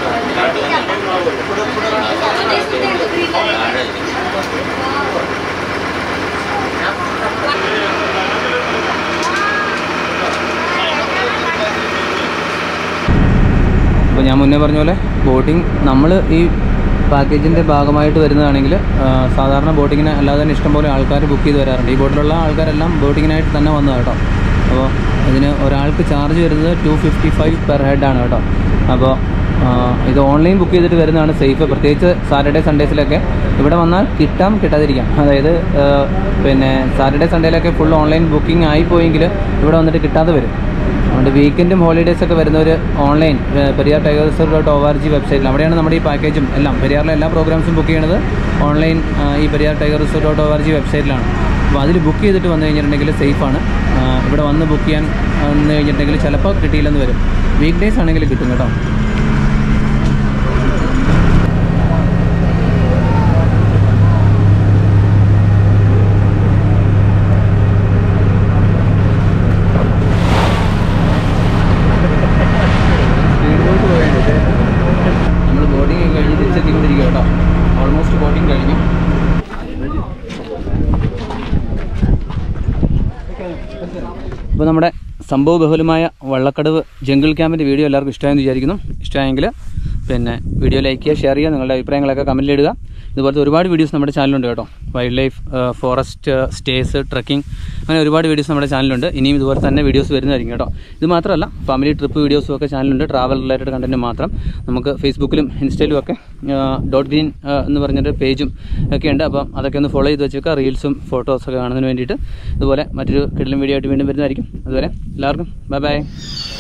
അപ്പോൾ ഞാൻ മുന്നേ പറഞ്ഞ പോലെ ബോട്ടിംഗ് നമ്മൾ ഈ പാക്കേജിൻ്റെ ഭാഗമായിട്ട് വരുന്നതാണെങ്കിൽ ആ, സാധാരണ ബോട്ടിങ്ങിന് അല്ലാതെ തന്നെ ഇഷ്ടംപോലെ ആൾക്കാർ ബുക്ക് ചെയ്ത് വരാറുണ്ട് ഈ ബോട്ടിലുള്ള ആൾക്കാരെല്ലാം ബോട്ടിങ്ങിനായിട്ട് തന്നെ വന്നതാണ് കേട്ടോ അപ്പോൾ ഇതിന് ഒരാൾക്ക് ചാർജ് വരുന്നത് ടു ഫിഫ്റ്റി ഫൈവ് പെർ ഹെഡാണ് കേട്ടോ അപ്പോൾ ആ, ഇത് ഓൺലൈൻ ബുക്ക് ചെയ്തിട്ട് വരുന്നതാണ് സേഫ് പ്രത്യേകിച്ച് സാറ്റർഡേ സൺഡേസിലൊക്കെ ഇവിടെ വന്നാൽ കിട്ടാം കിട്ടാതിരിക്കാം അതായത് ആ, പിന്നെ സാറ്റർഡേ സൺഡേയിലൊക്കെ ഫുൾ ഓൺലൈൻ ബുക്കിംഗ് ആയിപ്പോയെങ്കിൽ ഇവിടെ വന്നിട്ട് കിട്ടാതെ വരും അതുകൊണ്ട് വീക്കെൻഡും ഹോളിഡേയ്സ് ഒക്കെ വരുന്നവർ ഓൺലൈൻ ഏഹ്, Periyar tiger reserve dot O R G വെബ്സൈറ്റിൽ അവിടെയാണ് നമ്മുടെ ഈ പാക്കേജും എല്ലാം പെരിയാറിലെ എല്ലാ പ്രോഗ്രാംസും ബുക്ക് ചെയ്യണത് ഓൺലൈൻ ആ, ഈ Periyar tiger reserve dot O R G വെബ്സൈറ്റിലാണ് അപ്പോൾ അതിൽ ബുക്ക് ചെയ്തിട്ട് വന്നു കഴിഞ്ഞിട്ടുണ്ടെങ്കിൽ സേഫാണ് ഇവിടെ വന്ന് ബുക്ക് ചെയ്യാൻ വന്നു കഴിഞ്ഞിട്ടുണ്ടെങ്കിൽ ചിലപ്പോൾ കിട്ടിയില്ലെന്ന് വരും വീക്ക് ഡേയ്സ് ആണെങ്കിൽ കിട്ടും കേട്ടോ നമ്മൾ ബോട്ടിംഗ് കഴിഞ്ഞ് തിരിച്ചെത്തിക്കൊണ്ടിരിക്കുക കേട്ടോ ഓൾമോസ്റ്റ് ബോട്ടിംഗ് കഴിഞ്ഞു ഇപ്പോൾ നമ്മുടെ സംഭവ ബഹുലമായ വള്ളക്കടവ് ജംഗിൾ ക്യാമ്പിൻ്റെ വീഡിയോ എല്ലാവർക്കും ഇഷ്ടമായെന്ന് വിചാരിക്കുന്നു ഇഷ്ടമായെങ്കിൽ പിന്നെ വീഡിയോ ലൈക്ക് ചെയ്യുക ഷെയർ ചെയ്യുക നിങ്ങളുടെ അഭിപ്രായങ്ങളൊക്കെ കമൻറ്റിൽ ഇടുക ഇതുപോലത്തെ ഒരുപാട് വീഡിയോസ് നമ്മുടെ ചാനലുണ്ട് കേട്ടോ wildlife forest stays trekking അങ്ങനെ ഒരുപാട് വീഡിയോസ് നമ്മുടെ ചാനലുണ്ട് ഇനിയും ഇതുപോലെ തന്നെ വീഡിയോസ് വരുന്നതായിരിക്കും കേട്ടോ ഇത് മാത്രമല്ല ഫാമിലി ട്രിപ്പ് വീഡിയോസും ഒക്കെ ചാനലുണ്ട് ട്രാവൽ റിലേറ്റഡ് കണ്ടന്റ് മാത്രം നമുക്ക് ഫേസ്ബുക്കിലും ഇൻസ്റ്റയിലും ഒക്കെ ഡോട്ട് ഗ്രീൻ എന്ന് പറഞ്ഞൊരു പേജും ഒക്കെ ഉണ്ട് അപ്പം അതൊക്കെ ഒന്ന് ഫോളോ ചെയ്ത് വെച്ചേക്കുക റീൽസും ഫോട്ടോസൊക്കെ കാണുന്നതിന് വേണ്ടിയിട്ട് ഇതുപോലെ മറ്റൊരു കിടലും വീഡിയോ ആയിട്ട് വീണ്ടും വരുന്നതായിരിക്കും അതുവരെ എല്ലാവർക്കും ബൈ ബൈ